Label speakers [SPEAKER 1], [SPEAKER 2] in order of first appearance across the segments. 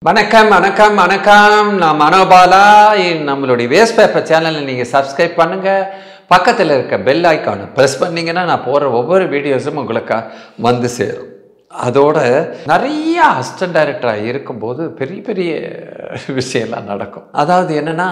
[SPEAKER 1] வணக்கம் வணக்கம் வணக்கம் நான் மனோபாலா இ- நம்மளுடைய வேஸ்ட் பேப்பர் சேனலை நீங்கள் சப்ஸ்கிரைப் பண்ணுங்க பக்கத்தில் இருக்க பெல் ஐக்கானை ப்ரெஸ் பண்ணீங்கன்னா நான் போடுற ஒவ்வொரு வீடியோஸும் உங்களுக்கு வந்து சேரும் அதோட நிறைய அசிஸ்டன்ட் டைரக்டராக இருக்கும்போது பெரிய பெரிய விஷயம்லாம் நடக்கும் அதாவது என்னென்னா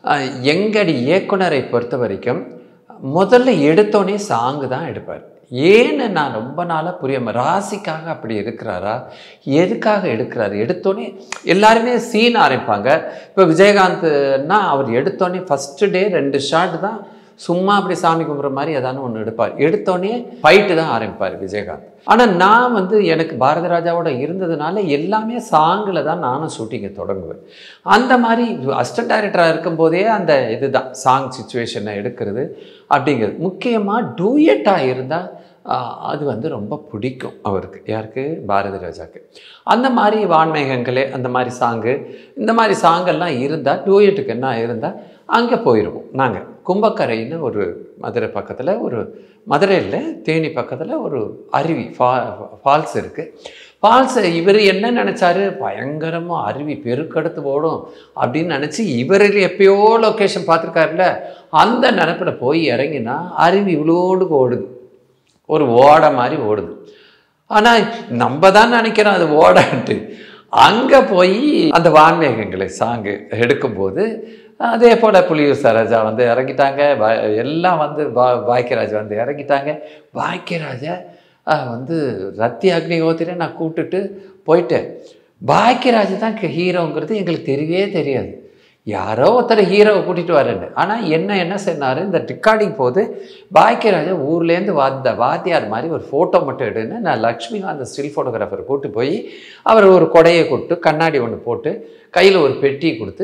[SPEAKER 1] எங்கடி இயக்குனரை பொறுத்த வரைக்கும் முதல்ல எடுத்தோடனே சாங்கு தான் எடுப்பார் ஏன்னு நான் ரொம்ப நாளாக புரியாம ராசிக்காக அப்படி இருக்கிறாரா எதுக்காக எடுக்கிறாரு எடுத்தோடனே எல்லாருமே சீன் ஆரம்பிப்பாங்க இப்போ விஜயகாந்த்னா அவர் எடுத்தோடனே ஃபஸ்ட்டு டே ரெண்டு ஷாட் தான் சும்மா அப்படி சாமி கும்பிட்ற மாதிரி ஏதானு ஒன்று எடுப்பார் எடுத்தோடனே ஃபைட்டு தான் ஆரம்பிப்பார் விஜயகாந்த் ஆனால் நான் வந்து எனக்கு பாரதி ராஜாவோட இருந்ததுனால எல்லாமே சாங்கில் தான் நானும் ஷூட்டிங்கை தொடங்குவேன் அந்த மாதிரி அசிஸ்டன்ட் டைரக்டராக இருக்கும்போதே அந்த இதுதான் சாங் சுச்சுவேஷனை எடுக்கிறது அப்படிங்கிறது முக்கியமாக டூயட்டாக இருந்தால் அது வந்து ரொம்ப பிடிக்கும் அவருக்கு யாருக்கு பாரதி ராஜாக்கு அந்த மாதிரி வான்மேகங்களே அந்த மாதிரி சாங்கு இந்த மாதிரி சாங்கெல்லாம் இருந்தால் டூயட்டுக்கு என்ன இருந்தால் அங்கே போயிடுவோம் நாங்கள் கும்பக்கரைன்னு ஒரு மதுரை பக்கத்தில் ஒரு மதுரையில் தேனி பக்கத்தில் ஒரு அருவி ஃபா ஃபால்ஸ் இருக்குது ஃபால்ஸ் இவர் என்ன நினச்சாரு பயங்கரமாக அருவி பெருக்கெடுத்து ஓடும் அப்படின்னு நினச்சி இவர் எப்பயோ லொக்கேஷன் பார்த்துருக்காருல அந்த நினப்பில் போய் இறங்கினா அருவி இவ்வளோடு ஓடுது ஒரு ஓடை மாதிரி ஓடுது ஆனால் நம்ம தான் நினைக்கிறோம் அது ஓடன்ட்டு அங்கே போய் அந்த வான்மேகங்களை சாங்கு எடுக்கும்போது அதே போல் புலியூர் சரோஜா வந்து இறங்கிட்டாங்க பா- எல்லாம் வந்து பா பாக்கியராஜ் வந்து இறங்கிட்டாங்க பாக்கியராஜா அஹ், வந்து ரத்தி அக்னிஹோத்திரை நான் கூப்பிட்டுட்டு போயிட்டேன் பாக்கியராஜ் தான் ஹீரோங்கிறது எங்களுக்கு தெரியவே தெரியாது யாரோ ஒருத்தர் ஹீரோவை கூட்டிகிட்டு வரேன்னு ஆனால் என்ன என்ன சொன்னார் இந்த ரெக்கார்டிங் போது பாக்கியராஜா ஊர்லேருந்து வந்த வாத்தியார் மாதிரி ஒரு ஃபோட்டோ மட்டும் எடுன்னு நான் லக்ஷ்மிகாந்த் ஸ்டில் ஃபோட்டோகிராஃபர் கூட்டு போய் அவர் ஒரு கொடையை கொடுத்து கண்ணாடி ஒன்று போட்டு கையில் ஒரு பெட்டி கொடுத்து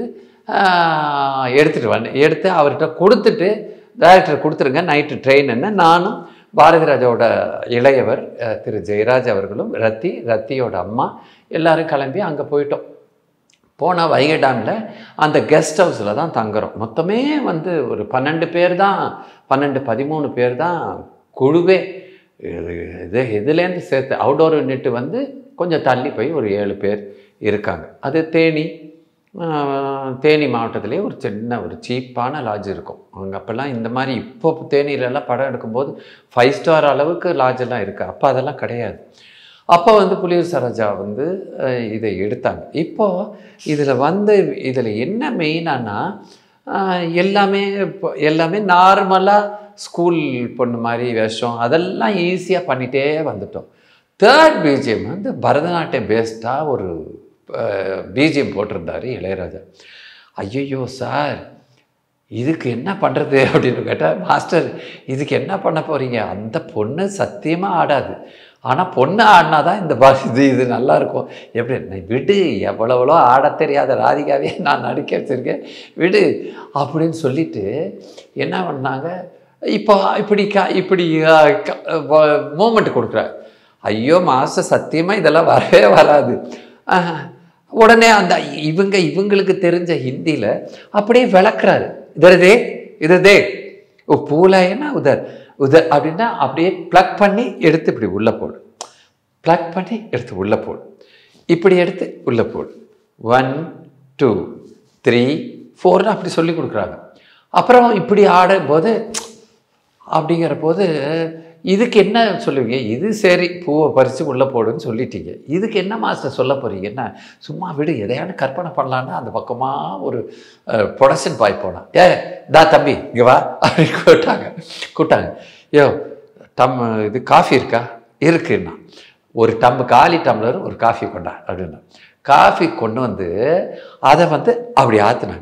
[SPEAKER 1] ஆஹ், எடுத்துகிட்டு வந்தேன் எடுத்து அவர்கிட்ட கொடுத்துட்டு டைரக்டர் கொடுத்துருங்க நைட்டு ட்ரெயின்னு நானும் பாரதி ராஜாவோட இளையவர் அஹ், திரு ஜெயராஜ் அவர்களும் ரத்தி ரத்தியோட அம்மா எல்லாரும் கிளம்பி அங்கே போயிட்டோம் போனால் வைகை டேமில் அந்த கெஸ்ட் ஹவுஸில் தான் தங்குறோம் மொத்தமே வந்து ஒரு பன்னெண்டு பேர் தான் பன்னெண்டு பதிமூணு பேர் தான் குழுவே இது இது இதுலேருந்து சேர்த்து அவுடோர் யூனிட் வந்து கொஞ்சம் தள்ளி போய் ஒரு ஏழு பேர் இருக்காங்க அது தேனி ஆஹ், தேனி மாவட்டத்திலே ஒரு சின்ன ஒரு சீப்பான லாட்ஜ் இருக்கும் அங்கே அப்போல்லாம் இந்த மாதிரி இப்போ தேனியிலலாம் படம் எடுக்கும்போது ஃபைவ் ஸ்டார் அளவுக்கு லாட்ஜ் எல்லாம் இருக்குது அப்போ அதெல்லாம் கிடையாது அப்போ வந்து புலியூர் சரோஜா வந்து அஹ், இதை எடுத்தாங்க இப்போ இதில் வந்து இதில் என்ன மெயினானா எல்லாமே இப்போ எல்லாமே நார்மலாக ஸ்கூல் பொண்ணு மாதிரி வேஷம் அதெல்லாம் ஈஸியாக பண்ணிகிட்டே வந்துட்டோம் தேர்ட் பிஜிஎம் வந்து பரதநாட்டியம் பேஸ்டாக ஒரு பிஜிஎம் போட்டிருந்தாரு இளையராஜா ஐயையோ சார் இதுக்கு என்ன பண்ணுறது அப்படின்னு கேட்டால் மாஸ்டர் இதுக்கு என்ன பண்ண போகிறீங்க அந்த பொண்ணு சத்தியமாக ஆடாது ஆனால் பொண்ணு ஆடினா தான் இந்த பா இது இது நல்லா இருக்கும் எப்படி நீ விடு எவ்வளவளோ ஆடத் தெரியாத ராதிகாவே நான் நடிக்க வச்சுருக்கேன் விடு அப்படின்னு சொல்லிட்டு என்ன பண்ணாங்க இப்போ இப்படி க இப்படி மூமெண்ட் கொடுக்குறாரு ஐயோ மாஸ்டர் சத்தியமாக இதெல்லாம் வரவே வராது ஆஹ், உடனே அந்த இவங்க இவங்களுக்கு தெரிஞ்ச ஹிந்தியில் அப்படியே விளக்குறாரு இதரதே இததே ஓ பூலாயனா உதர் உதர் அப்படின்னா அப்படியே ப்ளக் பண்ணி எடுத்து இப்படி உள்ளே போடு ப்ளக் பண்ணி எடுத்து உள்ளே போடு இப்படி எடுத்து உள்ளே போடு ஒன் டூ த்ரீ ஃபோர்னு அப்படி சொல்லி கொடுக்குறாங்க அப்புறம் இப்படி ஆடும்போது அப்படிங்கிற போது இதுக்கு என்ன சொல்லுவீங்க இது சரி பூவை பறித்து உள்ளே போடுன்னு சொல்லிட்டீங்க இதுக்கு என்ன மாஸ்டர் சொல்ல போகிறீங்க என்ன சும்மா விடு எதையான கற்பனை பண்ணலான்னா அந்த பக்கமாக ஒரு ப்ரொடக்ஷன் பாய் போனான் ஏ தா தம்பி இங்கே வா அப்படின்னு கூட்டாங்க கூட்டாங்க யோ டம் இது காஃபி இருக்கா இருக்குன்னா ஒரு டம்பு காலி டம்ளர் ஒரு காஃபி கொண்டா அப்படின்னா காஃபி கொண்டு வந்து அதை வந்து அப்படி ஆற்றுனாங்க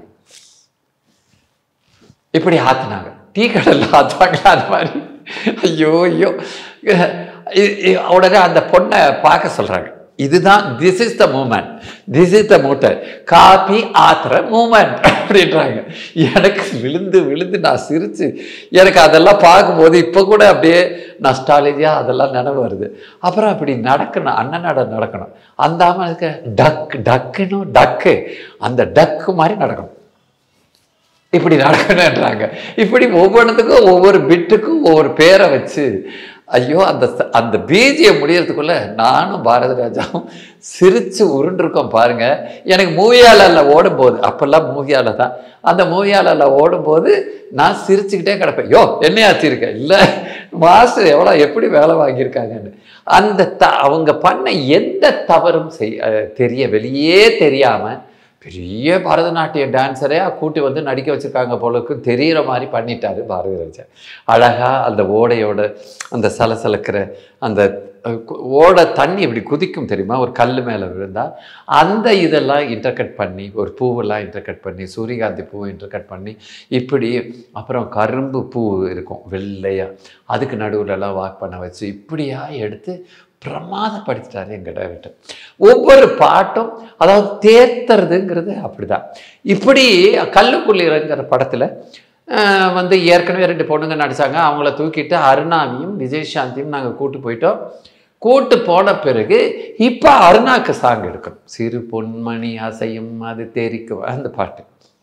[SPEAKER 1] இப்படி ஆற்றுனாங்க டீ கடையில் ஆற்றுவாங்களா அது மாதிரி ஐயோ ஐயோ இ- இ- உடனே அந்த பொண்ணை பார்க்க சொல்கிறாங்க இதுதான் this is the moment this is the mutter காப்பி ஆத்துற மூமெண்ட் அப்படின்றாங்க எனக்கு விழுந்து விழுந்து நான் சிரித்து எனக்கு அதெல்லாம் பார்க்கும்போது இப்போ கூட அப்படியே நஸ்டாலஜியாக அதெல்லாம் நினைவு வருது அப்புறம் அப்படி நடக்கணும் அண்ணன் நட நடக்கணும் அந்த இருக்க டக் டக்குன்னு டக்கு அந்த டக்கு மாதிரி நடக்கணும் இப்படி நடக்கணுன்றாங்க இப்படி ஒவ்வொன்றுத்துக்கும் ஒவ்வொரு பிட்டுக்கும் ஒவ்வொரு பேரை வச்சு ஐயோ அந்த ச- அந்த பிஜிஎம் முடியறதுக்குள்ள நானும் பாரதி ராஜாவும் சிரிச்சு உருண்டிருக்கோம் பாருங்க எனக்கு மூவியால ஓடும்போது அப்பெல்லாம் மூவியால தான் அந்த மூவியால ஓடும்போது நான் சிரிச்சுக்கிட்டே கிடப்பேன் யோ என்னையாச்சு இருக்க இல்லை மாஸ்டர் எவ்வளோ எப்படி வேலை வாங்கியிருக்காங்கன்னு அந்த த அவங்க பண்ண எந்த தவறும் செய் அஹ் தெரிய வெளியே தெரியாமல் பெரிய பரதநாட்டிய டான்ஸரே கூட்டி வந்து நடிக்க வச்சிருக்காங்க போலக்கு தெரியிற மாதிரி பண்ணிட்டாரு பாரதி ராஜா அழகா அந்த ஓடையோட அந்த சலசலக்கிற அந்த அஹ், கு- ஓட தண்ணி இப்படி குதிக்கும் தெரியுமா ஒரு கல் மேலே விழுந்தா அந்த இதெல்லாம் இன்டர்கட் பண்ணி ஒரு பூவெல்லாம் இன்டர்கட் பண்ணி சூரியகாந்தி பூ இன்டர்கட் பண்ணி இப்படி அப்புறம் கரும்பு பூ இருக்கும் வெள்ளையா அதுக்கு நடுவுல எல்லாம் வாக் பண்ண வச்சு இப்படியா எடுத்து பிரமாதப்படுத்திட்டாரு எங்கள் டைரக்டர் ஒவ்வொரு பாட்டும் அதாவது தேர்த்துறதுங்கிறது அப்படிதான் இப்படி கல்லுக்குள்ளிறங்கிற படத்தில் வந்து ஏற்கனவே ரெண்டு பொண்ணுங்க நடிச்சாங்க அவங்கள தூக்கிட்டு அருணாவையும் விஜயசாந்தியும் நாங்கள் கூட்டு போயிட்டோம் கூட்டு போன பிறகு இப்போ அருணாக்கு சாங் எடுக்கணும் சிறு பொன்மணி அசையும் அது தெரிக்கும் அந்த பாட்டு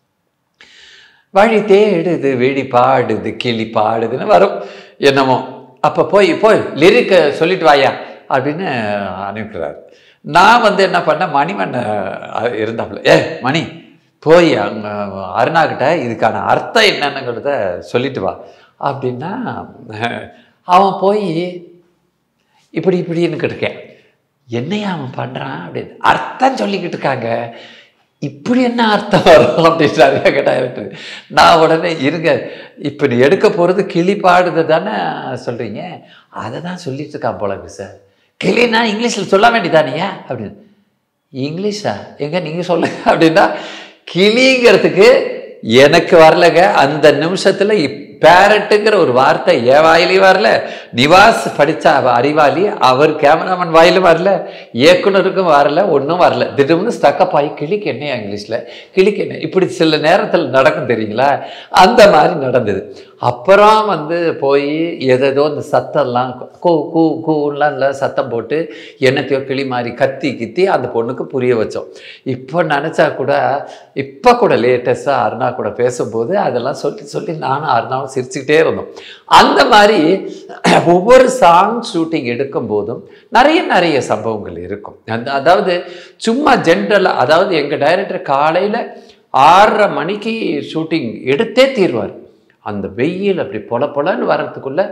[SPEAKER 1] வழி தேடுது வெடி பாடுது கிளி பாடுதுன்னு வரும் என்னமோ அப்போ போய் போய் லிரிக்கை சொல்லிட்டு வாயா அப்படின்னு அனுப்புகிறார் நான் வந்து என்ன பண்ணேன் மணிவண்ண இருந்தாப்புல ஏ மணி போய் அங்கே அருணாக்கிட்ட இதுக்கான அர்த்தம் என்னன்னுங்கிறத சொல்லிட்டு வா அப்படின்னா அவன் போய் இப்படி இப்படின்னு இருக்கேன் என்னையா அவன் பண்ணுறான் அப்படின்னு அர்த்தம் சொல்லிக்கிட்டு இருக்காங்க இப்படி என்ன அர்த்தம் வரும் அப்படின்றாரு எங்கள் டைரக்டர் நான் உடனே இருங்க இப்போ நீ எடுக்க போகிறது கிளி பாடுது தானே சொல்கிறீங்க அதை தான் சொல்லிட்டு இருக்கான் போல இருக்கு சார் கிளினா இங்கிலீஷில் சொல்ல வேண்டியதானியா அப்படின்னு இங்கிலீஷா எங்க நீங்கள் சொல்லுங்க அப்படின்னா கிளிங்கிறதுக்கு எனக்கு வரலங்க அந்த நிமிஷத்தில் பேரட்டுங்கிற ஒரு வார்த்தை என் வாயிலையும் வரல நிவாஸ் படித்த அறிவாளி அவர் கேமராமேன் வாயிலும் வரல இயக்குனருக்கும் வரல ஒன்றும் வரல திடீர்னு ஸ்டக்கப் ஆகி கிளிக்கு என்னையா இங்கிலீஷில் கிளிக்கு என்ன இப்படி சில நேரத்தில் நடக்கும் தெரியுங்களா அந்த மாதிரி நடந்தது அப்புறம் வந்து போய் எதேதோ இந்த சத்தம்லாம் கூ கூ கூலாம் இல்லை சத்தம் போட்டு என்னத்தையோ கிளி மாதிரி கத்தி கித்தி அந்த பொண்ணுக்கு புரிய வச்சோம் இப்போ நினச்சா கூட இப்போ கூட லேட்டஸ்ட்டாக அருணா கூட பேசும்போது அதெல்லாம் சொல்லி சொல்லி நானும் அருணாவும் சிரிச்சுக்கிட்டே இருந்தோம் அந்த மாதிரி ஒவ்வொரு சாங் ஷூட்டிங் எடுக்கும் போதும் நிறைய நிறைய சம்பவங்கள் இருக்கும் அந்த அதாவது சும்மா ஜென்ரலாக அதாவது எங்கள் டைரக்டர் காலையில் ஆறரை மணிக்கு ஷூட்டிங் எடுத்தே தீர்வார் அந்த வெயில் அப்படி பொல பொலன்னு வர்றதுக்குள்ள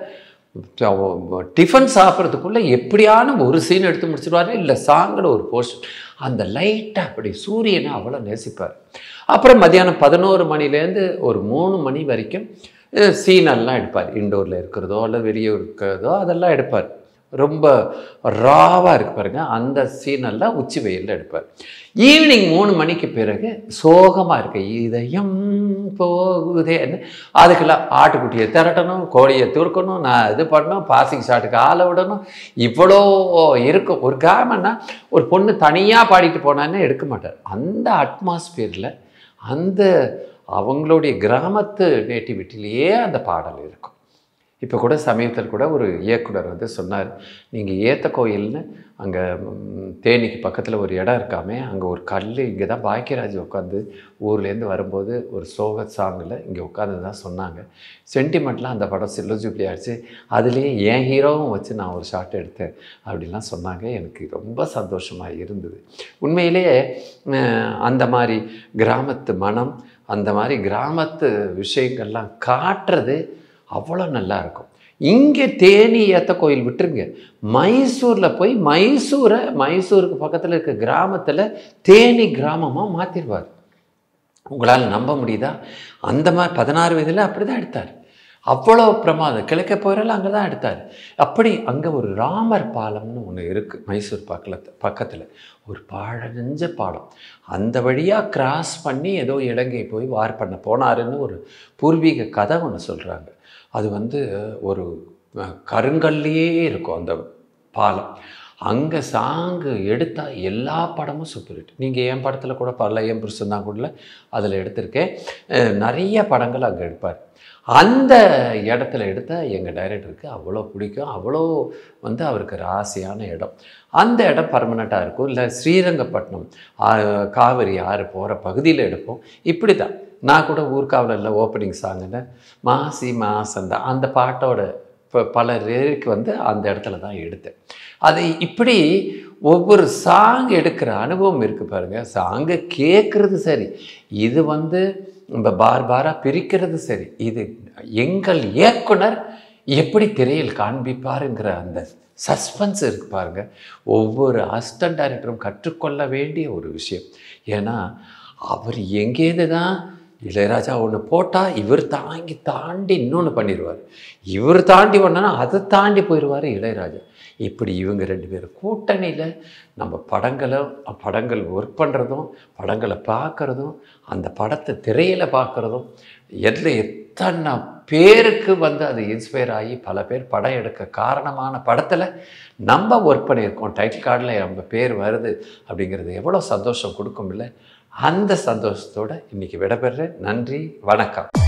[SPEAKER 1] டிஃபன் சாப்பிட்றதுக்குள்ள எப்படியான ஒரு சீன் எடுத்து முடிச்சிருவாரு இல்லை சாங்கில் ஒரு போர்ஷன் அந்த லைட்டாக அப்படி சூரியனை அவ்வளோ நேசிப்பார் அப்புறம் மத்தியானம் பதினோரு மணிலேருந்து ஒரு மூணு மணி வரைக்கும் சீனெல்லாம் எடுப்பார் இண்டோரில் இருக்கிறதோ இல்லை வெளியே இருக்கிறதோ அதெல்லாம் எடுப்பார் ரொம்ப ராவாக இருக்கு பாருங்க அந்த சீனெல்லாம் உச்சி வெயிலில் எடுப்பார் ஈவினிங் மூணு மணிக்கு பிறகு சோகமாக இருக்கு இதயம் போகுதேன்னு அதுக்கெல்லாம் ஆட்டுக்குட்டியை திரட்டணும் கோழியை துருக்கணும் நான் இது பண்ணணும் பாசிங் ஷாட்டுக்கு ஆளை விடணும் இவ்வளோ இருக்கும் ஒரு கிராமம்னா ஒரு பொண்ணு தனியாக பாடிட்டு போனான்னு எடுக்க மாட்டார் அந்த அட்மாஸ்பியரில் அந்த அவங்களுடைய கிராமத்து நேட்டிவிட்டிலேயே அந்த பாடல் இருக்கும் இப்போ கூட சமீபத்தில் கூட ஒரு இயக்குனர் வந்து சொன்னார் நீங்கள் ஏத்த கோயில்னு அங்கே தேனிக்கு பக்கத்தில் ஒரு இடம் இருக்காமே அங்கே ஒரு கல் இங்கே தான் பாக்கியராஜ் உட்காந்து ஊர்லேருந்து வரும்போது ஒரு சோக சாங்கில் இங்கே உட்காந்து தான் சொன்னாங்க சென்டிமெண்ட்லாம் அந்த படம் சில்லு ஜூப்ளி ஆயிடுச்சு அதுலேயே என் ஹீரோவும் வச்சு நான் ஒரு ஷாட் எடுத்தேன் அப்படிலாம் சொன்னாங்க எனக்கு ரொம்ப சந்தோஷமாக இருந்தது உண்மையிலேயே அஹ், அந்த மாதிரி கிராமத்து மனம் அந்த மாதிரி கிராமத்து விஷயங்கள்லாம் காட்டுறது அவ்வளோ நல்லா இருக்கும் இங்கே தேனி ஏத்த கோயில் விட்டுருங்க மைசூரில் போய் மைசூரை மைசூருக்கு பக்கத்தில் இருக்க கிராமத்தில் தேனி கிராமமாக மாற்றிடுவார் உங்களால் நம்ப முடியுதா அந்த மாதிரி பதினாறு வயதில் அப்படி தான் எடுத்தார் அவ்வளோ பிரமாதம் கிழக்க போகிறல அங்கே தான் எடுத்தார் அப்படி அங்கே ஒரு ராமர் பாலம்னு ஒன்று இருக்குது மைசூர் பக்கத்தில் பக்கத்தில் ஒரு பாழஞ்ச பாலம் அந்த வழியாக கிராஸ் பண்ணி ஏதோ இலங்கை போய் வார் பண்ண போனாருன்னு ஒரு பூர்வீக கதை ஒன்று சொல்கிறாங்க அது வந்து ஒரு அஹ், கருங்கல்லையே இருக்கும் அந்த பாலம் அங்கே சாங்கு எடுத்தால் எல்லா படமும் சூப்பர் ஹிட் நீங்கள் என் படத்தில் கூட பல என் புருஷன் தான் கூட அதில் எடுத்திருக்கேன் அஹ், நிறைய படங்கள் அங்கே எடுப்பார் அந்த இடத்துல எடுத்த எங்கள் டைரக்டருக்கு அவ்வளோ பிடிக்கும் அவ்வளோ வந்து அவருக்கு ராசியான இடம் அந்த இடம் பர்மனெண்ட்டாக இருக்கும் இல்லை ஸ்ரீரங்கப்பட்டினம் ஆ- காவிரி ஆறு போகிற பகுதியில் எடுப்போம் இப்படி தான் நான் கூட ஊர்காவலில் ஓப்பனிங் சாங்குன்னு மாசி மாசந்தா அந்த பாட்டோட இப்போ பல பேருக்கு வந்து அந்த இடத்துல தான் எடுத்தேன் அது இப்படி ஒவ்வொரு சாங் எடுக்கிற அனுபவம் இருக்குது பாருங்கள் சாங்கை கேட்குறது சரி இது வந்து நம்ம பார் பாராக பிரிக்கிறது சரி இது எங்கள் இயக்குனர் எப்படி திரையில் காண்பிப்பாருங்கிற அந்த சஸ்பென்ஸ் இருக்கு பாருங்க ஒவ்வொரு அசிஸ்டன்ட் டைரக்டரும் கற்றுக்கொள்ள வேண்டிய ஒரு விஷயம் ஏன்னா அவர் எங்கேருந்து தான் இளையராஜா ஒன்று போட்டால் இவர் தாங்கி தாண்டி இன்னொன்று பண்ணிடுவார் இவர் தாண்டி ஒன்றுனா அதை தாண்டி போயிடுவார் இளையராஜா இப்படி இவங்க ரெண்டு பேரும் கூட்டணியில் நம்ம படங்களை படங்கள் ஒர்க் பண்ணுறதும் படங்களை பார்க்குறதும் அந்த படத்தை திரையில் பார்க்குறதும் எதில் எத்தனை பேருக்கு வந்து அது இன்ஸ்பயர் ஆகி பல பேர் படம் எடுக்க காரணமான படத்தில் நம்ம ஒர்க் பண்ணியிருக்கோம் டைட்டில் கார்டில் நம்ம பேர் வருது அப்படிங்கிறது எவ்வளோ சந்தோஷம் கொடுக்கும் இல்லை அந்த சந்தோஷத்தோடு இன்றைக்கி விடைபெறுறேன் நன்றி வணக்கம்